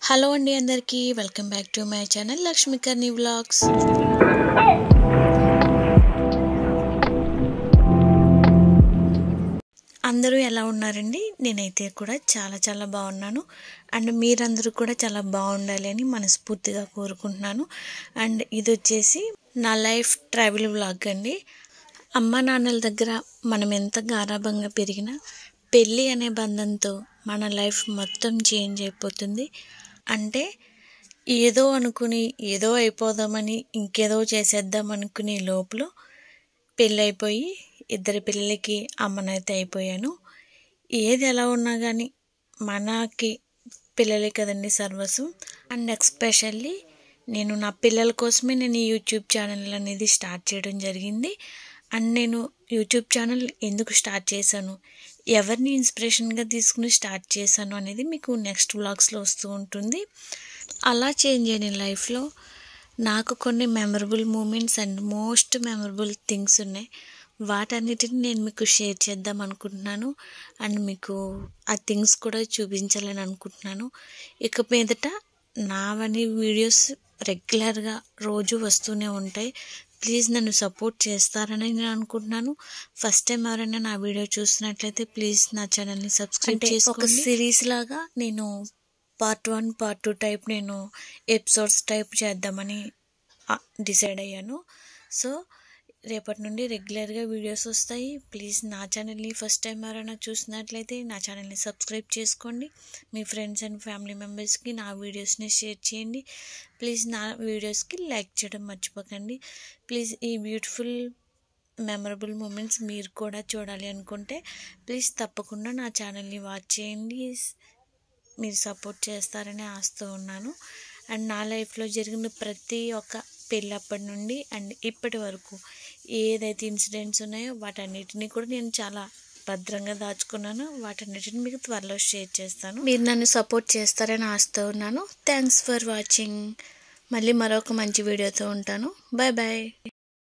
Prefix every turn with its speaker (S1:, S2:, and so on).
S1: hello అండి అందరికీ welcome back to my channel Lakshmikarni vlogs అందరూ ఎలా ఉన్నారండి నేనైతే కూడా చాలా చాలా బాగున్నాను అండ్ మీరందరూ కూడా చాలా బాగుండాలి అని మనస్ఫూర్తిగా కోరుకుంటున్నాను అండ్ ఇది వచ్చేసి నా లైఫ్ ట్రావెల్ వ్లాగ్ అండి అమ్మ నాన్నల దగ్గర మనం ఎంత గారాభంగా పెరిగినా పెళ్ళి అనే బంధంతో మన లైఫ్ మొత్తం చేంజ్ అయిపోతుంది అంటే ఏదో అనుకుని ఏదో అయిపోదామని ఇంకేదో చేసేద్దాం అనుకునే లోపల పెళ్ళైపోయి ఇద్దరు పిల్లలకి అమ్మనైతే అయిపోయాను ఏది ఎలా ఉన్నా కానీ మనకి పిల్లలే కదండి సర్వస్వం అండ్ ఎక్స్పెషల్లీ నేను నా పిల్లల కోసమే నేను ఈ యూట్యూబ్ ఛానల్ అనేది స్టార్ట్ చేయడం జరిగింది అండ్ నేను యూట్యూబ్ ఛానల్ ఎందుకు స్టార్ట్ చేశాను ఎవరిని ఇన్స్పిరేషన్గా తీసుకుని స్టార్ట్ చేశాను అనేది మీకు నెక్స్ట్ వ్లాగ్స్లో వస్తూ ఉంటుంది అలా చేంజ్ అయిన లైఫ్లో నాకు కొన్ని memorable moments and most memorable things ఉన్నాయి వాటన్నిటిని నేను మీకు షేర్ చేద్దాం అనుకుంటున్నాను అండ్ మీకు ఆ థింగ్స్ కూడా చూపించాలని అనుకుంటున్నాను ఇక మీదట నావని వీడియోస్ రెగ్యులర్గా రోజు వస్తూనే ఉంటాయి ప్లీజ్ నన్ను సపోర్ట్ చేస్తారని నేను అనుకుంటున్నాను ఫస్ట్ టైం ఎవరైనా నా వీడియో చూస్తున్నట్లయితే ప్లీజ్ నా ఛానల్ని సబ్స్క్రైబ్ చేసి ఒక సిరీస్ లాగా నేను part one part two type నేను ఎపిసోడ్స్ టైప్ చేద్దామని డిసైడ్ అయ్యాను సో రేపటి నుండి రెగ్యులర్గా వీడియోస్ వస్తాయి ప్లీజ్ నా ఛానల్ని ఫస్ట్ టైం ఎవరైనా చూసినట్లయితే నా ఛానల్ని సబ్స్క్రైబ్ చేసుకోండి మీ ఫ్రెండ్స్ అండ్ ఫ్యామిలీ మెంబర్స్కి నా వీడియోస్ని షేర్ చేయండి ప్లీజ్ నా వీడియోస్కి లైక్ చేయడం మర్చిపోకండి ప్లీజ్ ఈ బ్యూటిఫుల్ మెమరబుల్ మూమెంట్స్ మీరు కూడా చూడాలి అనుకుంటే ప్లీజ్ తప్పకుండా నా ఛానల్ని వాచ్ చేయండి మీరు సపోర్ట్ చేస్తారని ఆస్తూ ఉన్నాను అండ్ నా లైఫ్లో జరిగిన ప్రతి ఒక్క పెళ్ళప్పటి నుండి అండ్ ఇప్పటి వరకు ఏదైతే ఇన్సిడెంట్స్ ఉన్నాయో వాటన్నిటిని కూడా నేను చాలా భద్రంగా దాచుకున్నాను వాటన్నిటిని మీకు త్వరలో షేర్ చేస్తాను మీరు నన్ను సపోర్ట్ చేస్తారని ఆస్తూ ఉన్నాను థ్యాంక్స్ ఫర్ వాచింగ్ మళ్ళీ మరొక మంచి వీడియోతో ఉంటాను బాయ్ బాయ్